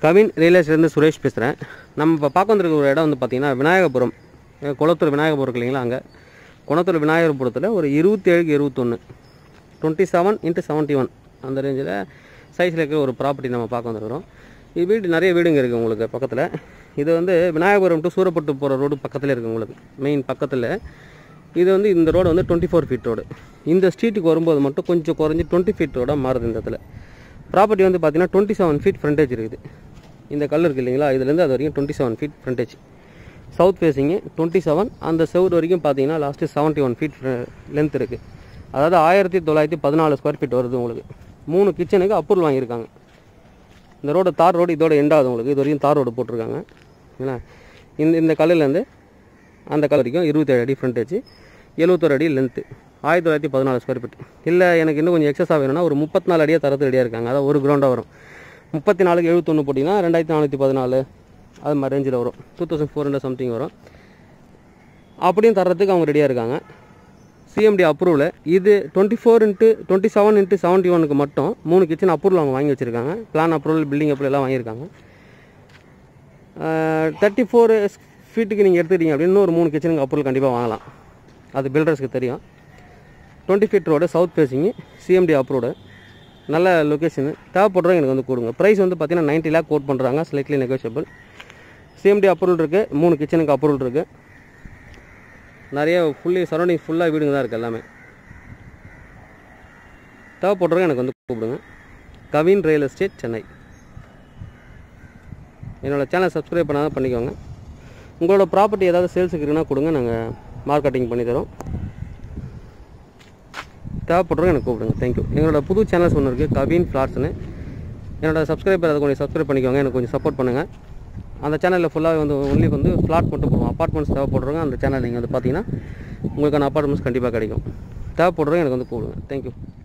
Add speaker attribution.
Speaker 1: Kavin real எஸ்டேட்லேருந்து Suresh பேசுகிறேன் நம்ம இப்போ பார்க்க வந்திருக்க ஒரு இடம் வந்து பார்த்திங்கன்னா விநாயகபுரம் அஹ் குளத்தூர் விநாயகபுரம் இருக்கு இல்லைங்களா அங்கே குளத்தூர் விநாயகபுரத்தில் ஒரு இருபத்தி ஏழுக்கு இருபத்தொன்று twenty seven into seventy one அந்த ரேஞ்சில் சைஸில் இருக்கிற ஒரு ப்ராப்பர்ட்டி நம்ம பார்க்க வந்துருக்கிறோம் இது வீடு நிறைய வீடுங்க இருக்குது உங்களுக்கு பக்கத்தில் இது வந்து விநாயகபுரம் டு சூரப்பட்டு போகிற ரோடு பக்கத்தில் இருக்குது உங்களுக்கு மெயின் பக்கத்தில் இது வந்து இந்த ரோடு வந்து டுவெண்ட்டி ஃபோர் ஃபீட் ரோடு இந்த ஸ்ட்ரீட்டுக்கு வரும்போது மட்டும் கொஞ்சம் குறைஞ்சி டுவெண்ட்டி ஃபீட் ரோடாக மாறுது இந்த இடத்துல ப்ராப்பர்ட்டி வந்து பார்த்தீங்கன்னா டுவெண்ட்டி செவன் ஃபீட் ஃப்ரண்டேஜ் இருக்குது இந்த கல் இருக்குது இல்லைங்களா இதுலேருந்து அது வரைக்கும் twenty seven feet frontage south facing twenty seven அந்த செவுர் வரைக்கும் பார்த்தீங்கன்னா last seventy one feet length இருக்குது அதாவது ஆயிரத்தி தொள்ளாயிரத்தி பதினாலு ஸ்கொயர் ஃபீட் வருது உங்களுக்கு மூணு கிச்சனுக்கு அப்ரூவல் வாங்கியிருக்காங்க இந்த ரோடு தார் ரோடு இதோட எண்டாகுது உங்களுக்கு இது வரைக்கும் தார் ரோடு போட்டிருக்காங்க ஏன்னா இந்த இந்த கல்லுலேருந்து அந்த கல் வரைக்கும் இருபத்தேழு அடி ஃப்ரண்டேஜ் எழுபத்தொரு அடி லென்த்து ஆயிரத்தி தொள்ளாயிரத்தி பதினாலு ஸ்கொயர் ஃபீட் இல்லை எனக்கு இன்னும் கொஞ்சம் எக்ஸஸாக வேணும்னா ஒரு முப்பத்தி நாலு அடியாக தரத்து ரெடியாக இருக்காங்க அதாவது ஒரு கிரவுண்டாக வரும் முப்பத்தி நாலுக்கு எழுபத்தொன்று போட்டிங்கன்னா ரெண்டாயிரத்தி நானூற்றி பதினாலு அது மாதிரி ரேஞ்சில் வரும் two thousand four hundred something வரும் அப்படியும் தர்றதுக்கு அவங்க ரெடியாக இருக்காங்க சிஎம்டி அப்ரூவல் இது twenty four into twenty seven into செவன்ட்டி ஒனுக்கு மட்டும் மூணு கிச்சன் அப்ரூவல் அவங்க வாங்கி வச்சுருக்காங்க பிளான் அப்ரூவல் பில்டிங் அப்ரூவல் எல்லாம் வாங்கியிருக்காங்க தேர்ட்டி ஃபோர் ஃபீட்டுக்கு நீங்கள் எடுத்துக்கிட்டீங்க அப்படின்னு இன்னும் ஒரு மூணு கிச்சனுக்கு அப்ரூவல் கண்டிப்பாக வாங்கலாம் அது பில்டர்ஸ்க்கு தெரியும் twenty feet road south facing CMD approved நல்ல லொக்கேஷனு தேவைப்படுறவங்க எனக்கு வந்து கொடுங்க ப்ரைஸ் வந்து பார்த்தீங்கன்னா நைன்ட்டி லேக் கோட் பண்ணுறாங்க ஸ்லைட்லி நெகோஷியபிள் சிஎம்டி அப்ரூவல் இருக்குது மூணு கிச்சனுக்கு அப்ரூவல் இருக்குது நிறைய ஃபுல்லி சரௌண்டிங் ஃபுல்லாக வீடுங்க தான் இருக்குது எல்லாமே தேவைப்படுறவங்க எனக்கு வந்து கூப்பிடுங்க கவின் ரியல் எஸ்டேட் சென்னை என்னோடய சேனல் சப்ஸ்கிரைப் பண்ணாதான் பண்ணிக்கோங்க உங்களோட ப்ராப்பர்ட்டி ஏதாவது சேல்ஸுக்கு இருக்குன்னா கொடுங்க நாங்கள் மார்க்கெட்டிங் பண்ணி தரோம் தேவைப்படுறவங்க எனக்கு கூப்பிடுங்க தேங்க்யூ எங்களோட புது சேனல்ஸ் ஒன்று இருக்குது கவின் ஃப்ளாட்ஸ்னு என்னோட சப்ஸ்கிரைபர் அதை கொஞ்சம் சப்ஸ்கிரைப் பண்ணிக்கோங்க எனக்கு கொஞ்சம் சப்போர்ட் பண்ணுங்கள் அந்த சேனலில் ஃபுல்லாக வந்து ஒன்லி வந்து ஃப்ளாட் மட்டும் போடுவோம் அப்பார்ட்மெண்ட்ஸ் தேவைப்படுறவங்க அந்த சேனல் நீங்கள் வந்து பார்த்தீங்கன்னா உங்களுக்கான அப்பார்ட்மெண்ட்ஸ் கண்டிப்பாக கிடைக்கும் தேவைப்படுறவங்க எனக்கு வந்து கூப்பிடுங்க தேங்க்யூ